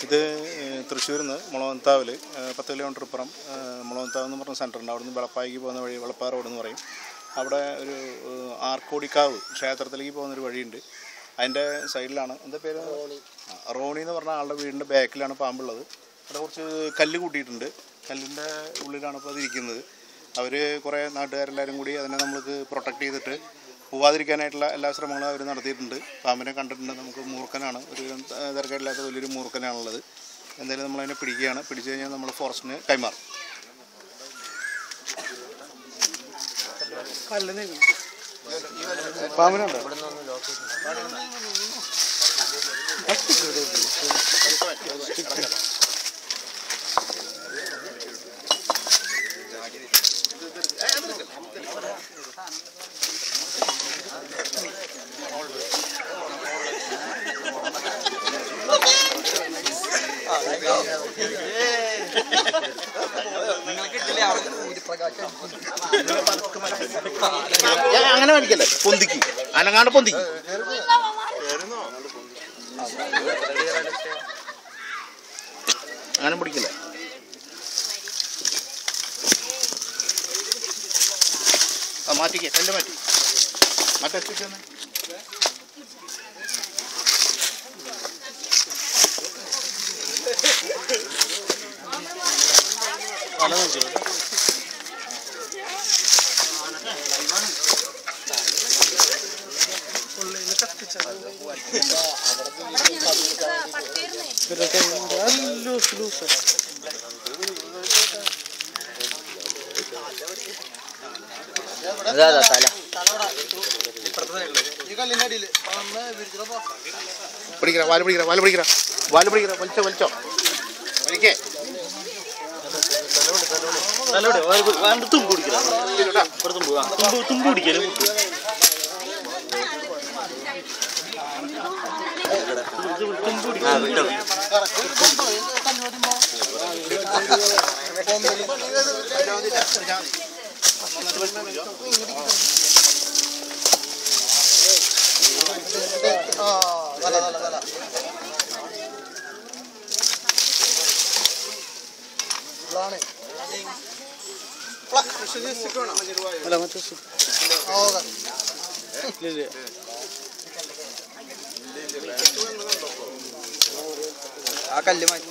ഇത് തൃശ്ശൂരിൽ നിന്ന് മുളവന്താവിൽ പത്ത് കിലോമീറ്റർ ഇപ്പുറം മുളവന്താവ് എന്ന് പറഞ്ഞ സെൻറ്ററുണ്ട് അവിടെ നിന്ന് വെളപ്പായിക്ക് പോകുന്ന വഴി വെളപ്പാറ റോഡ് എന്ന് പറയും അവിടെ ഒരു ഏഹ്, ആർക്കോടിക്കാവ് ക്ഷേത്രത്തിലേക്ക് പോകുന്നൊരു വഴിയുണ്ട് അതിൻ്റെ സൈഡിലാണ് എന്താ പേര് ആ, റോണി എന്ന് പറഞ്ഞ ആളുടെ വീടിൻ്റെ ബാക്കിലാണ് പാമ്പുള്ളത് അവിടെ കുറച്ച് കല്ല് കൂട്ടിയിട്ടുണ്ട് കല്ലിൻ്റെ ഉള്ളിലാണ് ഇപ്പോൾ അതിരിക്കുന്നത് അവർ കുറേ നാട്ടുകാരെല്ലാവരും കൂടി അതിനെ നമ്മൾക്ക് പ്രൊട്ടക്റ്റ് ചെയ്തിട്ട് പോവാതിരിക്കാനായിട്ടുള്ള എല്ലാ ശ്രമങ്ങളും അവർ നടത്തിയിട്ടുണ്ട് പാമ്പിനെ കണ്ടിട്ടുണ്ട് നമുക്ക് മൂർഖനാണ് ഒരു തിരക്കില്ലാത്ത വലിയൊരു മൂർഖനാണുള്ളത് എന്തായാലും നമ്മളതിനെ പിടിക്കുകയാണ് പിടിച്ചു കഴിഞ്ഞാൽ നമ്മൾ ഫോറസ്റ്റിന് കൈമാറും പാമ്പിനുണ്ടോ ഞാൻ അങ്ങനെ വലിക്കല്ലേ പൊന്തിക്ക് അനങ്ങാണ്ട് പൊന്തിക്ക് അങ്ങനെ പിടിക്കില്ല ആ മാറ്റിക്കേ കല്ല് മാറ്റി മറ്റേ സ്റ്റിച്ച് തന്നെ അതാ അതാ തല പിടിക്കറ വാല് പിടിക്കറ വാല് പിടിക്കറ വാല് പിടിക്കറ വലിച്ചോ വലിച്ചോ വലിക്കേ തുമ്പ് പിടിക്കണം തുമ്പ് തുമ്പ് തുമ്പ് പിടിക്കല് അല്ല മറ്റേ ആ കല്ല് മാറ്റി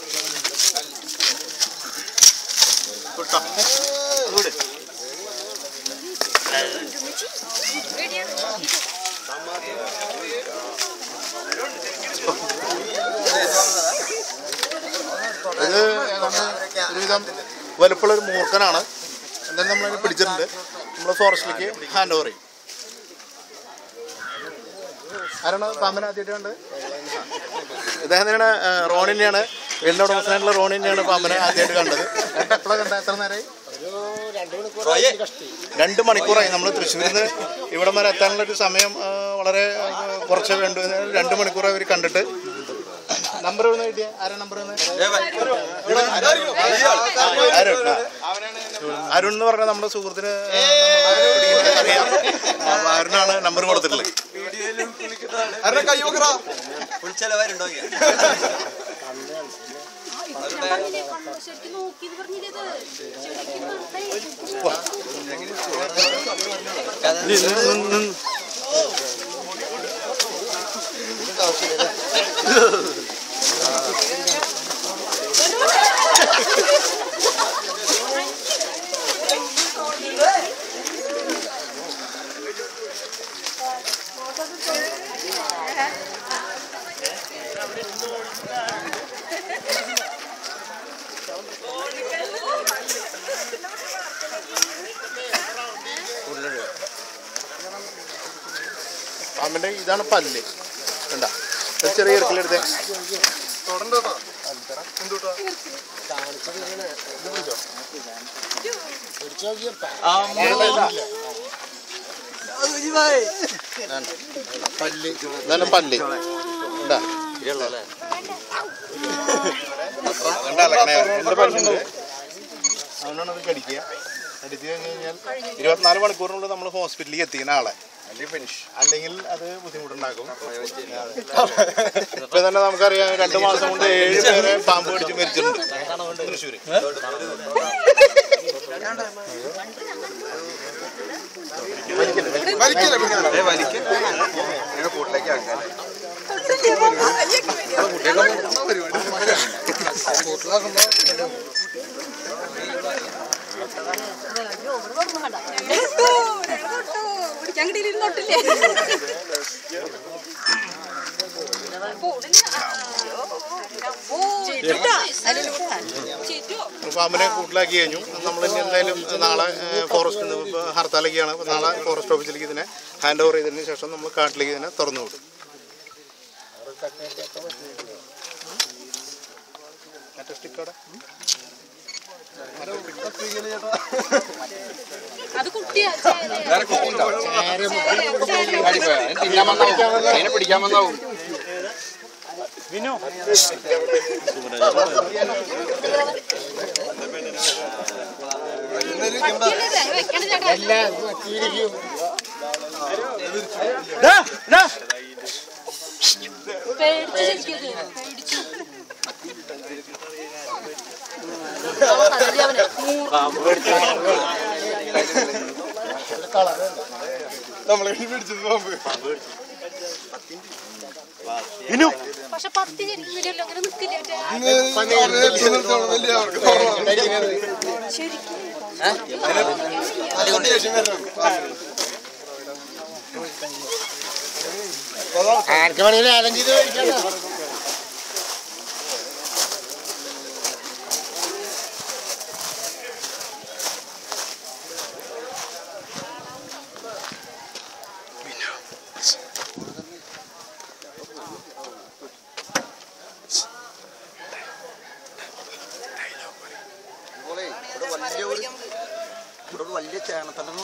ഇത് ഏതാണ്ട് ഒരുവിധം വലുപ്പമുള്ള ഒരു മൂർഖനാണ് എന്തായാലും നമ്മളതിനെ പിടിച്ചിട്ടുണ്ട് നമ്മൾ ഫോറസ്റ്റിലേക്ക് ഹാൻഡ് ഓവർ ചെയ്യും ആരാണ് പാമ്പനെ ആദ്യമായിട്ട് കണ്ട് ഇദ്ദേഹം തന്നെയാണ് ആ, റോണിനെയാണ് വീടിൻ്റെ ഉടമസ്ഥനായിട്ടുള്ള റോണിനെയാണ് പാമ്പനെ ആദ്യമായിട്ട് കണ്ടത് എപ്പോഴാണ് കണ്ടത് എത്ര നേരമായി രണ്ട് മണിക്കൂറായി നമ്മൾ തൃശ്ശൂരിൽ നിന്ന് ഇവിടം വരെ എത്താനുള്ള ഒരു സമയം ആ, വളരെ ആ, കുറച്ച് രണ്ട് രണ്ട് മണിക്കൂറായി അവർ കണ്ടിട്ട് നമ്പർ ഒന്ന് കിട്ടിയ ആരാ നമ്പർ അരുൺ ആ. അരുൺ എന്ന് പറഞ്ഞ നമ്മുടെ സുഹൃത്തിന് നമ്മളെ പിടിക്കുന്നത് അറിയാം അപ്പൊ അരുണാണ് നമ്പർ കൊടുത്തിട്ടുള്ളത് ചെലവാരുണ്ടോ ശരിക്കും നോക്കിയത് പറഞ്ഞില്ലേ ശരിക്കും വെറുതെ പാമ്പിന്റെ ഇതാണ് പല്ല് കണ്ട ഒരു ചെറിയ ഇറക്കിലെടുത്തേ പല്ല് ഇതാണ് പല്ല് കണ്ടാ രണ്ട് പല്ലുണ്ട് അതുകൊണ്ടാണ് അത് കടിക്കുക കടിച്ചു കഴിഞ്ഞ് കഴിഞ്ഞാൽ ഇരുപത്തിനാല് മണിക്കൂറിനുള്ളിൽ നമ്മൾ ഹോസ്പിറ്റലിലേക്ക് എത്തിക്കുന്ന ആളെ അല്ലെങ്കിൽ അത് ബുദ്ധിമുട്ടുണ്ടാക്കും ഇപ്പൊ തന്നെ നമുക്കറിയാം രണ്ട് മാസം കൊണ്ട് ഏഴ് പേരെ പാമ്പ് കടിച്ച് മരിച്ചിട്ടുണ്ട് തൃശ്ശൂര് പിടിക്കാൻ കിട്ടിയിരുന്നോട്ടില്ലേ പാമ്പിനെ കൂട്ടിലാക്കി കഴിഞ്ഞു നമ്മൾ ഇനി എന്തായാലും നാളെ ഫോറസ്റ്റ് ഇപ്പോൾ ഹർത്താലൊക്കെയാണ് അപ്പോൾ നാളെ ഫോറസ്റ്റ് ഓഫീസിലേക്ക് ഇതിനെ ഹാൻഡ് ഓവർ ചെയ്തതിന് ശേഷം നമ്മൾ കാട്ടിലേക്ക് ഇതിനെ തുറന്നു വിടും മറ്റേ സ്റ്റിക്കോടെ അത് കുട്ടിയാ അതിനെ പിടിക്കാൻ വന്നാവും വെക്കണ ചേട്ടാ പേടിച്ച് ശരിക്കും പേടിച്ചു പക്ഷെ പത്തി ശരിക്കും വരില്ലോ അങ്ങനെ നിക്കില്ല ശരിക്കും ആർക്ക് വേണമെങ്കിലും അലഞ്ച് ചെയ്ത് കഴിക്കാം ഇവിടെ വലിയ ഒരു ഇവിടെ ഒരു വലിയ ചേണത്തണ്ട